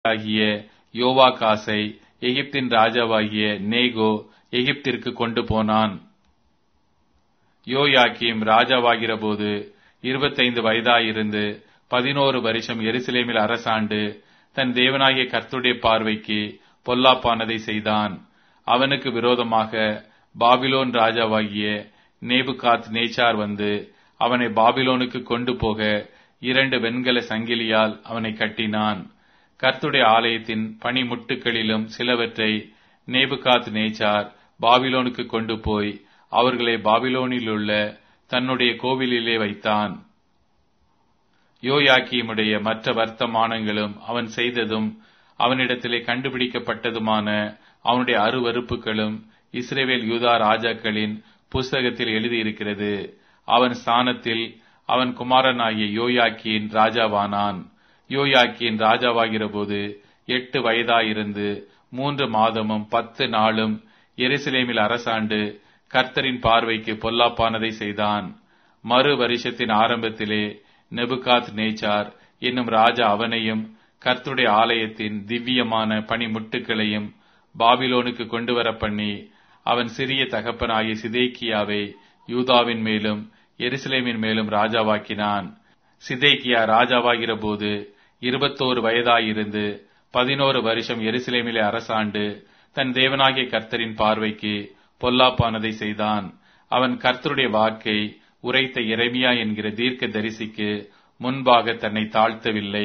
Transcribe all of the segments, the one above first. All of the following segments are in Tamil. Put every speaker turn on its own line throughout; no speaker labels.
ஆகிய யோவாகாசை எகிப்தின் ராஜாவாகிய நேகோ எகிப்திற்கு கொண்டு போனான் யோயாக்கீம் ராஜாவாகிறபோது இருபத்தைந்து வயதாயிருந்து பதினோரு வருஷம் எருசலேமில் அரசாண்டு தன் தேவனாகிய கர்த்தருடைய பார்வைக்கு பொல்லாப்பானதை செய்தான் அவனுக்கு விரோதமாக பாபிலோன் ராஜாவாகிய நேபுகாத் நேச்சார் வந்து அவனை பாபிலோனுக்கு கொண்டு போக இரண்டு வெண்கல சங்கிலியால் அவனை கட்டினான் கர்த்துடைய ஆலயத்தின் பனிமுட்டுகளிலும் சிலவற்றை நேபுகாத் நேச்சார் பாபிலோனுக்கு கொண்டு போய் அவர்களை பாபிலோனிலுள்ள தன்னுடைய கோவிலிலே வைத்தான் யோயாக்கியமுடைய மற்ற வர்த்தமானங்களும் அவன் செய்ததும் அவனிடத்திலே கண்டுபிடிக்கப்பட்டதுமான அவனுடைய அருவறுப்புகளும் இஸ்ரேவேல் யூதா ராஜாக்களின் புஸ்தகத்தில் எழுதியிருக்கிறது அவன் ஸ்தானத்தில் அவன் குமாரனாகிய யோயாக்கியின் ராஜாவானான் யோயாக்கியின் ராஜாவாகிற போது எட்டு வயதாயிருந்து மூன்று மாதமும் பத்து நாளும் எருசலேமில் அரசாண்டு கர்த்தரின் பார்வைக்கு பொல்லாப்பானதை செய்தான் மறு வருஷத்தின் ஆரம்பத்திலே நெபுகாத் நேச்சார் என்னும் ராஜா அவனையும் கர்த்துடைய ஆலயத்தின் திவ்யமான பனிமுட்டுகளையும் பாபிலோனுக்கு கொண்டு வர பண்ணி அவன் சிறிய தகப்பனாகிய சிதேக்கியாவை யூதாவின் மேலும் எருசலேமின் மேலும் ராஜாவாக்கினான் சிதேக்கியா ராஜாவாகிற போது இருபத்தோரு வயதாயிருந்து பதினோரு வருஷம் எருசலேமிலே அரசாண்டு தன் தேவனாகிய கர்த்தரின் பார்வைக்கு பொல்லாப்பானதை செய்தான் அவன் கர்த்தருடைய வாக்கை உரைத்த எரேமியா என்கிற தீர்க்க தரிசிக்கு முன்பாக தன்னை தாழ்த்தவில்லை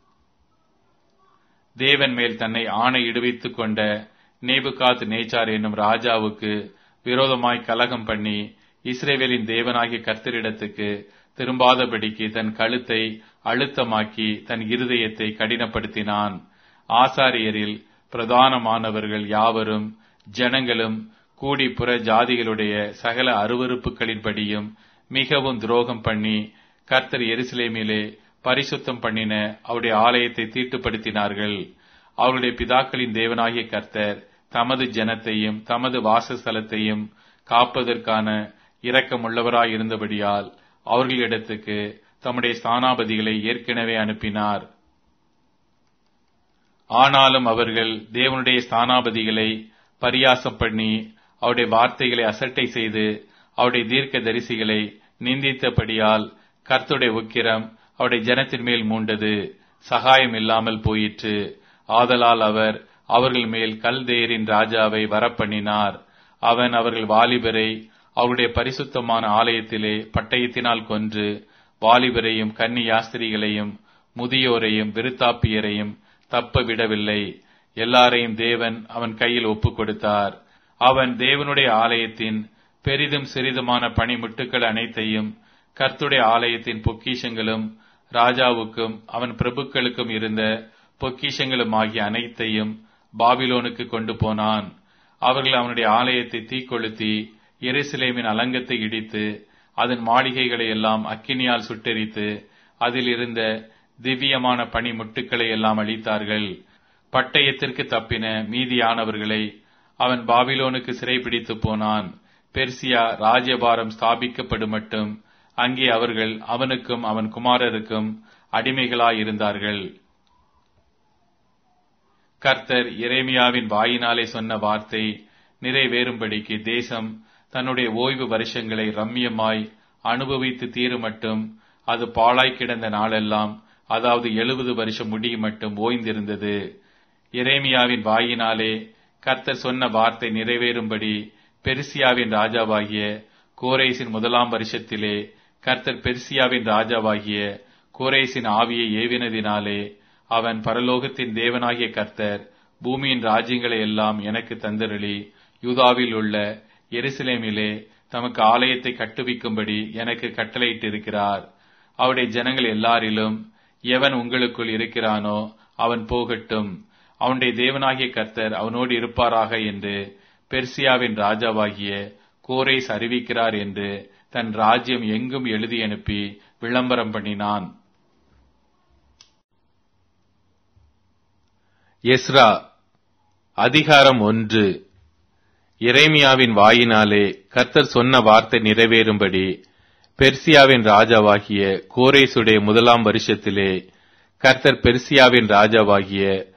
தேவன் மேல் தன்னை ஆணையிடுவித்துக் கொண்ட நேபுகாத் நேச்சார் என்னும் ராஜாவுக்கு விரோதமாய் கலகம் பண்ணி இஸ்ரேவேலின் தேவனாகிய கர்த்தரிடத்துக்கு திரும்பாதபடிக்கு தன் கழுத்தை அழுத்தமாக்கி தன் இருதயத்தை கடினப்படுத்தினான் ஆசாரியரில் பிரதானமானவர்கள் யாவரும் ஜனங்களும் கூடி புற ஜாதிகளுடைய சகல அருவறுப்புகளின்படியும் மிகவும் துரோகம் பண்ணி கர்த்தர் எருசலேமிலே பரிசுத்தம் பண்ணின அவருடைய ஆலயத்தை தீட்டுப்படுத்தினார்கள் அவருடைய பிதாக்களின் தேவனாகிய கர்த்தர் தமது ஜனத்தையும் தமது வாசஸ்தலத்தையும் காப்பதற்கான இரக்கமுள்ளவராய் இருந்தபடியால் அவர்களிடத்துக்கு தம்முடைய ஸ்தானாபதிகளை ஏற்கனவே அனுப்பினார் ஆனாலும் அவர்கள் தேவனுடைய ஸ்தானாபதிகளை பரியாசம் பண்ணி அவருடைய வார்த்தைகளை அசட்டை செய்து அவருடைய தீர்க்க தரிசிகளை நிந்தித்தபடியால் கர்த்துடைய உக்கிரம் அவருடைய ஜனத்தின் மேல் மூண்டது சகாயம் இல்லாமல் போயிற்று ஆதலால் அவர் அவர்கள் மேல் கல்தேரின் ராஜாவை வரப்பண்ணினார் அவன் அவர்கள் வாலிபரை அவருடைய பரிசுத்தமான ஆலயத்திலே பட்டயத்தினால் கொன்று வாலிபரையும் கன்னி யாஸ்திரிகளையும் முதியோரையும் விருத்தாப்பியரையும் தப்ப விடவில்லை எல்லாரையும் தேவன் அவன் கையில் ஒப்புக் கொடுத்தார் அவன் தேவனுடைய ஆலயத்தின் பெரிதும் சிறிதுமான பணிமுட்டுக்கள் அனைத்தையும் கர்த்துடைய ஆலயத்தின் பொக்கிஷங்களும் ராஜாவுக்கும் அவன் பிரபுக்களுக்கும் இருந்த பொக்கிஷங்களும் ஆகிய அனைத்தையும் பாபிலோனுக்கு கொண்டு போனான் அவர்கள் அவனுடைய ஆலயத்தை தீக்கொளுத்தி எருசலேமின் அலங்கத்தை இடித்து அதன் மாளிகைகளை எல்லாம் அக்கினியால் சுட்டெரித்து அதில் இருந்த திவ்யமான பனிமுட்டுக்களை எல்லாம் அளித்தார்கள் பட்டயத்திற்கு தப்பின மீதியானவர்களை அவன் பாபிலோனுக்கு சிறைபிடித்து போனான் பெர்சியா ராஜ்யபாரம் ஸ்தாபிக்கப்படும் மட்டும் அங்கே அவர்கள் அவனுக்கும் அவன் குமாரருக்கும் அடிமைகளாயிருந்தார்கள் கர்த்தர் எரேமியாவின் வாயினாலே சொன்ன வார்த்தை நிறைவேறும்படிக்கு தேசம் தன்னுடைய ஓய்வு வருஷங்களை ரம்யமாய் அனுபவித்து தீரும் மட்டும் அது பாழாய் கிடந்த நாளெல்லாம் அதாவது எழுபது வருஷம் முடியும் மட்டும் ஓய்ந்திருந்தது எரேமியாவின் வாயினாலே கர்த்தர் சொன்ன வார்த்தை நிறைவேறும்படி பெருசியாவின் ராஜாவாகிய கோரேசின் முதலாம் வருஷத்திலே கர்த்தர் பெர்சியாவின் ராஜாவாகிய கோரேசின் ஆவியை ஏவினதினாலே அவன் பரலோகத்தின் தேவனாகிய கர்த்தர் பூமியின் ராஜ்யங்களை எல்லாம் எனக்கு தந்தருளி யூதாவில் உள்ள எருசலேமிலே தமக்கு ஆலயத்தை கட்டுவிக்கும்படி எனக்கு கட்டளையிட்டிருக்கிறார் அவருடைய ஜனங்கள் எல்லாரிலும் எவன் உங்களுக்குள் இருக்கிறானோ அவன் போகட்டும் அவனுடைய தேவனாகிய கர்த்தர் அவனோடு இருப்பாராக என்று பெர்சியாவின் ராஜாவாகிய கோரேஸ் அறிவிக்கிறார் என்று தன் ராஜ்யம் எங்கும் எழுதி அனுப்பி விளம்பரம் பண்ணினான் எஸ்ரா அதிகாரம் ஒன்று எரேமியாவின் வாயினாலே கர்த்தர் சொன்ன வார்த்தை நிறைவேறும்படி பெர்சியாவின் ராஜாவாகிய கோரேசுடைய முதலாம் வருஷத்திலே கர்த்தர் பெர்சியாவின் ராஜாவாகிய